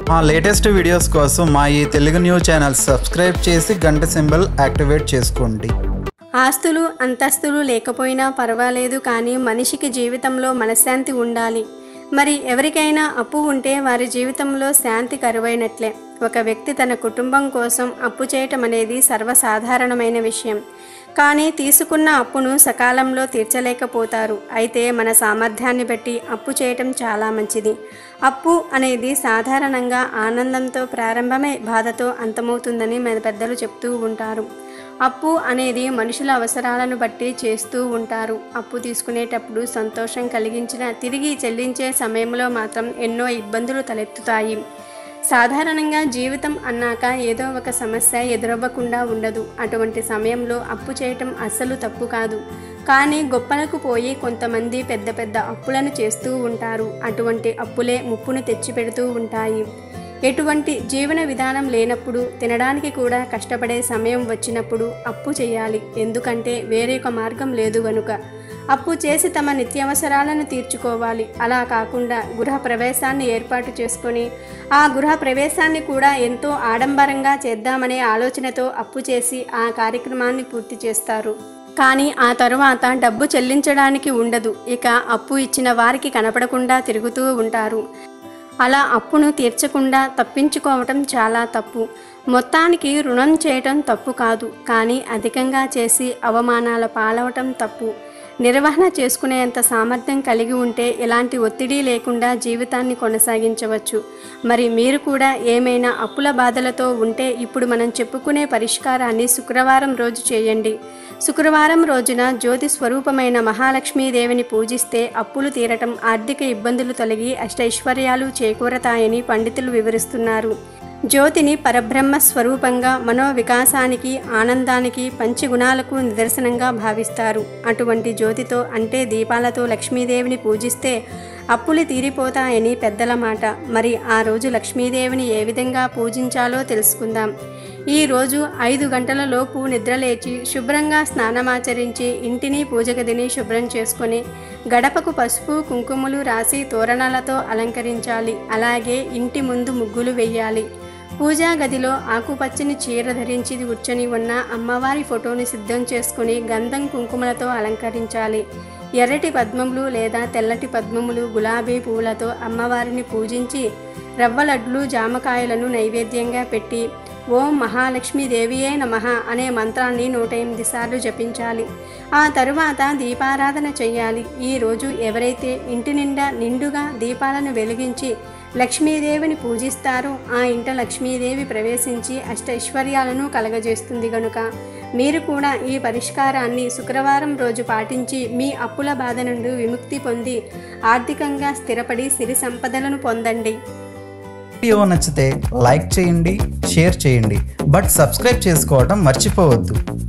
మా latest videos కోసం మా ఈ తెలుగు న్యూస్ ఛానల్ సబ్స్క్రైబ్ చేసి గంట సింబల్ యాక్టివేట్ చేసుకోండి ఆస్తులు అంతస్తులు లేకపోయినా పర్వాలేదు కానీ మనిషికి జీవితంలో మనశ్శాంతి ఉండాలి మరి ఎవరికైనా అప్పు ఉంటే వారి జీవితంలో శాంతి కరువైనట్లే ఒక వ్యక్తి తన కుటుంబం కోసం అప్పు చేయటం అనేది సర్వసాధారణమైన విషయం కానీ తీసుకున్న అప్పును సకాలంలో తీర్చలేకపోతారు అయితే మన సామర్థ్యాన్ని బట్టి అప్పు చేయటం చాలా మంచిది అప్పు అనేది సాధారణంగా ఆనందంతో ప్రారంభమై బాధతో అంతమవుతుందని మన పెద్దలు చెప్తూ ఉంటారు అప్పు అనేది మనుషుల అవసరాలను బట్టి చేస్తూ ఉంటారు అప్పు తీసుకునేటప్పుడు సంతోషం కలిగించిన తిరిగి చెల్లించే సమయంలో మాత్రం ఎన్నో ఇబ్బందులు తలెత్తుతాయి సాధారణంగా జీవితం అన్నాక ఏదో ఒక సమస్య ఎదురవ్వకుండా ఉండదు అటువంటి సమయంలో అప్పు చేయటం అస్సలు తప్పు కాదు కానీ గొప్పలకు పోయి కొంతమంది పెద్ద పెద్ద అప్పులను చేస్తూ ఉంటారు అటువంటి అప్పులే ముప్పును తెచ్చిపెడుతూ ఉంటాయి ఎటువంటి జీవన విధానం లేనప్పుడు తినడానికి కూడా కష్టపడే సమయం వచ్చినప్పుడు అప్పు చేయాలి ఎందుకంటే వేరే ఒక మార్గం లేదు గనుక అప్పు చేసి తమ నిత్యావసరాలను తీర్చుకోవాలి అలా కాకుండా గృహ ప్రవేశాన్ని ఏర్పాటు చేసుకొని ఆ గృహ ప్రవేశాన్ని కూడా ఎంతో ఆడంబరంగా చేద్దామనే ఆలోచనతో అప్పు చేసి ఆ కార్యక్రమాన్ని పూర్తి చేస్తారు కానీ ఆ తరువాత డబ్బు చెల్లించడానికి ఉండదు ఇక అప్పు ఇచ్చిన వారికి కనపడకుండా తిరుగుతూ ఉంటారు అలా అప్పును తీర్చకుండా తప్పించుకోవటం చాలా తప్పు మొత్తానికి రుణం చేయటం తప్పు కాదు కానీ అధికంగా చేసి అవమానాల పాలవటం తప్పు నిర్వహణ చేసుకునేంత సామర్థ్యం కలిగి ఉంటే ఎలాంటి ఒత్తిడి లేకుండా జీవితాన్ని కొనసాగించవచ్చు మరి మీరు కూడా ఏమైనా అప్పుల బాధలతో ఉంటే ఇప్పుడు మనం చెప్పుకునే పరిష్కారాన్ని శుక్రవారం రోజు చేయండి శుక్రవారం రోజున జ్యోతి స్వరూపమైన మహాలక్ష్మీదేవిని పూజిస్తే అప్పులు తీరటం ఆర్థిక ఇబ్బందులు తొలగి అష్టైశ్వర్యాలు చేకూరతాయని పండితులు వివరిస్తున్నారు జ్యోతిని పరబ్రహ్మ స్వరూపంగా మనో వికాసానికి ఆనందానికి పంచగుణాలకు నిదర్శనంగా భావిస్తారు అటువంటి జ్యోతితో అంటే దీపాలతో లక్ష్మీదేవిని పూజిస్తే అప్పులు తీరిపోతాయని పెద్దల మాట మరి ఆ రోజు లక్ష్మీదేవిని ఏ విధంగా పూజించాలో తెలుసుకుందాం ఈ రోజు ఐదు గంటల లోపు నిద్రలేచి శుభ్రంగా స్నానమాచరించి ఇంటిని పూజ గదిని శుభ్రం చేసుకొని గడపకు పసుపు కుంకుమలు రాసి తోరణాలతో అలంకరించాలి అలాగే ఇంటి ముందు ముగ్గులు వేయాలి పూజా గదిలో ఆకుపచ్చని చీర ధరించి కూర్చొని ఉన్న అమ్మవారి ఫోటోని సిద్ధం చేసుకుని గంధం కుంకుమలతో అలంకరించాలి ఎర్రటి పద్మములు లేదా తెల్లటి పద్మములు గులాబీ పువ్వులతో అమ్మవారిని పూజించి రవ్వ లడ్లు జామకాయలను నైవేద్యంగా పెట్టి ఓం మహాలక్ష్మీదేవియే నమః అనే మంత్రాన్ని నూట ఎనిమిది సార్లు జపించాలి ఆ తరువాత దీపారాధన చేయాలి ఈ రోజు ఎవరైతే ఇంటి నిండా నిండుగా దీపాలను వెలిగించి లక్ష్మీదేవిని పూజిస్తారో ఆ ఇంట లక్ష్మీదేవి ప్రవేశించి అష్టైశ్వర్యాలను కలగజేస్తుంది గనుక మీరు కూడా ఈ పరిష్కారాన్ని శుక్రవారం రోజు పాటించి మీ అప్పుల బాధ నుండి విముక్తి పొంది ఆర్థికంగా స్థిరపడి సిరి సంపదలను పొందండి వీడియో నచ్చితే లైక్ చేయండి షేర్ చేయండి బట్ సబ్స్క్రైబ్ చేసుకోవడం మర్చిపోవద్దు